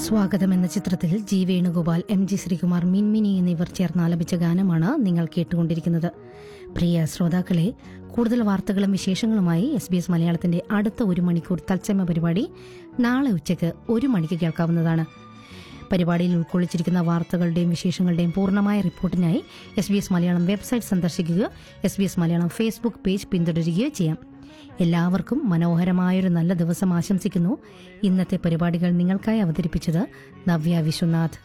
സ്വാഗതം എന്ന ചിത്രത്തിൽ G Venugopal M G Sreekumar Minmini എന്നിവർ ചേർന്ന് ആലപിച്ച ഗാനമാണ് നിങ്ങൾ കേട്ടുകൊണ്ടിരിക്കുന്നത് പ്രിയ ശ്രോതാക്കളെ കൂടുതൽ വാർത്തകളും വിശേഷങ്ങളുമായി എസ് ബി എസ് മലയാളത്തിന്റെ അടുത്ത ഒരു മണിക്കൂർ തത്സമയ പരിപാടി നാളെ ഉച്ചയ്ക്ക് ഒരു മണിക്ക് കേൾക്കാവുന്നതാണ് പരിപാടിയിൽ ഉൾക്കൊള്ളിച്ചിരിക്കുന്ന വാർത്തകളുടെയും വിശേഷങ്ങളുടെയും പൂർണ്ണമായ റിപ്പോർട്ടിനായി S B S Malayalam website സന്ദർശിക്കുകയോ S B S Malayalam Facebook page പിന്തുടരുകയോ ചെയ്യാം എല്ലാവർക്കും മനോഹരമായൊരു നല്ല ദിവസം ആശംസിക്കുന്നു ഇന്നത്തെ പരിപാടികൾ നിങ്ങൾക്കായി അവതരിപ്പിച്ചത് നവ്യ വിശ്വനാഥ്